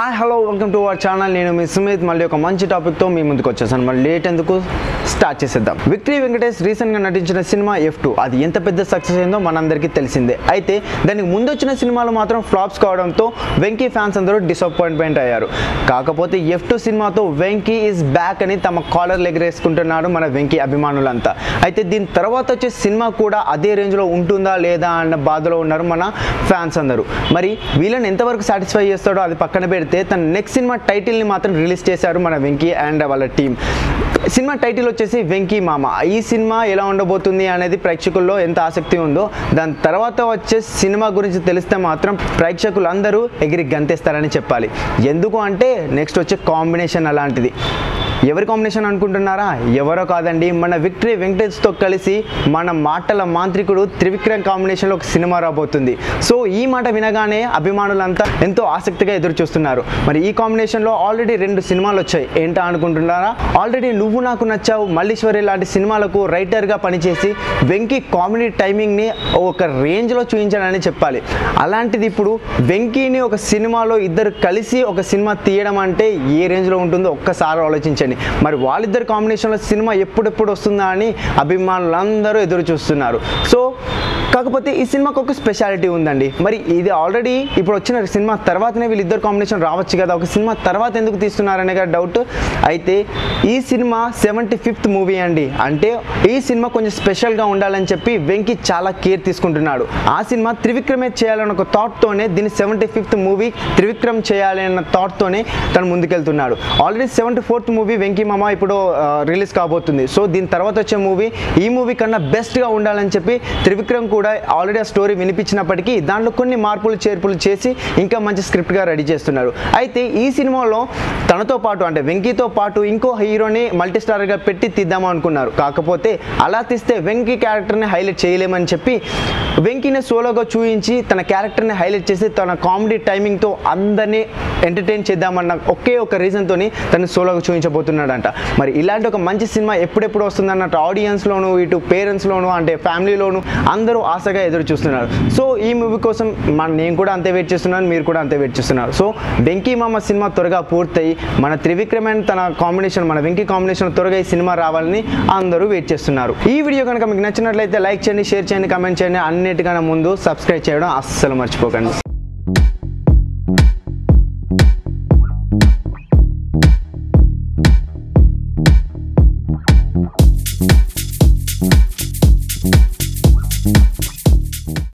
hi hello welcome to our channel నేను మీ సుమిత్ మళ్ళీ ఒక మంచి టాపిక్తో మీ ముందుకు వచ్చేసాను మళ్ళీ లేట్ ఎందుకు స్టార్ట్ చేసేద్దాం విక్టరీ వెంకటేష్ రీసెంట్గా నటించిన సినిమా ఎఫ్ టూ అది ఎంత పెద్ద సక్సెస్ అయిందో మనందరికీ తెలిసిందే అయితే దానికి ముందు వచ్చిన సినిమాలు మాత్రం ఫ్లాప్స్ కావడంతో వెంకీ ఫ్యాన్స్ అందరూ డిసప్పాయింట్మెంట్ అయ్యారు కాకపోతే ఎఫ్ టూ సినిమాతో వెంకీ ఈజ్ బ్యాక్ అని తమ కాలర్ ఎగరేసుకుంటున్నారు మన వెంకీ అభిమానులంతా అయితే దీని తర్వాత వచ్చే సినిమా కూడా అదే రేంజ్లో ఉంటుందా లేదా అన్న బాధలో ఉన్నారు మన ఫ్యాన్స్ అందరూ మరి వీళ్ళని ఎంతవరకు సాటిస్ఫై చేస్తాడో అది పక్కన పెడితే తన నెక్స్ట్ సినిమా టైటిల్ని మాత్రం రిలీజ్ చేశారు మన వెంకీ అండ్ వాళ్ళ టీం సినిమా టైటిల్ వచ్చేసి వెంకీ మామ ఈ సినిమా ఎలా ఉండబోతుంది అనేది ప్రేక్షకుల్లో ఎంత ఆసక్తి ఉందో దాని తర్వాత వచ్చే సినిమా గురించి తెలిస్తే మాత్రం ప్రేక్షకులు అందరూ ఎగిరి గంతేస్తారని చెప్పాలి ఎందుకు అంటే నెక్స్ట్ వచ్చే కాంబినేషన్ అలాంటిది ఎవరి కాంబినేషన్ అనుకుంటున్నారా ఎవరో కాదండి మన విక్టరీ వెంకటేష్తో కలిసి మన మాటల మాంత్రికుడు త్రివిక్రమ్ కాంబినేషన్లో ఒక సినిమా రాబోతుంది సో ఈ మాట వినగానే అభిమానులంతా ఎంతో ఆసక్తిగా ఎదురు చూస్తున్నారు మరి ఈ కాంబినేషన్లో ఆల్రెడీ రెండు సినిమాలు వచ్చాయి ఏంటా అనుకుంటున్నారా ఆల్రెడీ నువ్వు నాకు నచ్చావు మల్లీశ్వరి లాంటి సినిమాలకు రైటర్గా పనిచేసి వెంకీ కామెడీ టైమింగ్ని ఒక రేంజ్లో చూపించాడని చెప్పాలి అలాంటిది ఇప్పుడు వెంకీని ఒక సినిమాలో ఇద్దరు కలిసి ఒక సినిమా తీయడం అంటే ఏ రేంజ్లో ఉంటుందో ఒక్కసారి ఆలోచించండి మరి వాళ్ళిద్దరు కాంబినేషన్లో సినిమా ఎప్పుడెప్పుడు వస్తుందా అని అభిమానులందరూ ఎదురు చూస్తున్నారు సో కాకపోతే ఈ సినిమాకి ఒక స్పెషాలిటీ ఉందండి మరి ఇది ఆల్రెడీ ఇప్పుడు వచ్చిన సినిమా తర్వాతనే వీళ్ళిద్దరు కాంబినేషన్ రావచ్చు కదా ఒక సినిమా తర్వాత ఎందుకు తీస్తున్నారనే డౌట్ అయితే ఈ సినిమా సెవెంటీ ఫిఫ్త్ మూవీ అండి అంటే ఈ సినిమా కొంచెం స్పెషల్గా ఉండాలని చెప్పి వెంకీ చాలా కేర్ తీసుకుంటున్నాడు ఆ సినిమా త్రివిక్రమే చేయాలన్న ఒక థాట్తోనే దీన్ని సెవెంటీ ఫిఫ్త్ మూవీ త్రివిక్రమ్ చేయాలి అన్న థాట్తోనే తను ముందుకెళ్తున్నాడు already seventy fourth movie Venky Mama ఇప్పుడు రిలీజ్ కాబోతుంది సో దీని తర్వాత వచ్చే మూవీ ఈ మూవీ కన్నా బెస్ట్గా ఉండాలని చెప్పి త్రివిక్రమ్ కూడా ఆల్రెడీ ఆ స్టోరీ వినిపించినప్పటికీ దాంట్లో కొన్ని మార్పులు చేర్పులు చేసి ఇంకా మంచి స్క్రిప్ట్గా రెడీ చేస్తున్నారు అయితే ఈ సినిమాలో తనతో పాటు అంటే వెంకీతో పాటు ఇంకో హీరోని మల్టీ స్టార్గా పెట్టి తీద్దాము అనుకున్నారు కాకపోతే అలా తీస్తే వెంకీ క్యారెక్టర్ని హైలైట్ చేయలేమని చెప్పి వెంకీని సోలోగా చూపించి తన క్యారెక్టర్ని హైలైట్ చేసి తన కామెడీ టైమింగ్తో అందరినీ ఎంటర్టైన్ చేద్దామన్న ఒకే ఒక రీజన్తో తను సోలోగా చూపించబోతున్నాడంట మరి ఇలాంటి ఒక మంచి సినిమా ఎప్పుడెప్పుడు వస్తుందన్నట్టు ఆడియన్స్లోను ఇటు పేరెంట్స్లోను అంటే ఫ్యామిలీలోను అందరూ ఆశగా ఎదురు చూస్తున్నారు సో ఈ మూవీ కోసం మన నేను కూడా అంతే వెయిట్ చేస్తున్నాను మీరు కూడా అంతే వెయిట్ చేస్తున్నారు సో వెంకీ మామ సినిమా త్వరగా పూర్తయి మన త్రివిక్రమ్ అండ్ తన కాంబినేషన్ మన వెంకీ కాంబినేషన్ త్వరగా ఈ సినిమా రావాలని అందరూ వెయిట్ చేస్తున్నారు ఈ వీడియో కనుక మీకు నచ్చినట్లయితే లైక్ చేయండి షేర్ చేయండి కమెంట్ చేయండి అన్నిటికన్నా ముందు సబ్స్క్రైబ్ చేయడం అస్సలు మర్చిపోకండి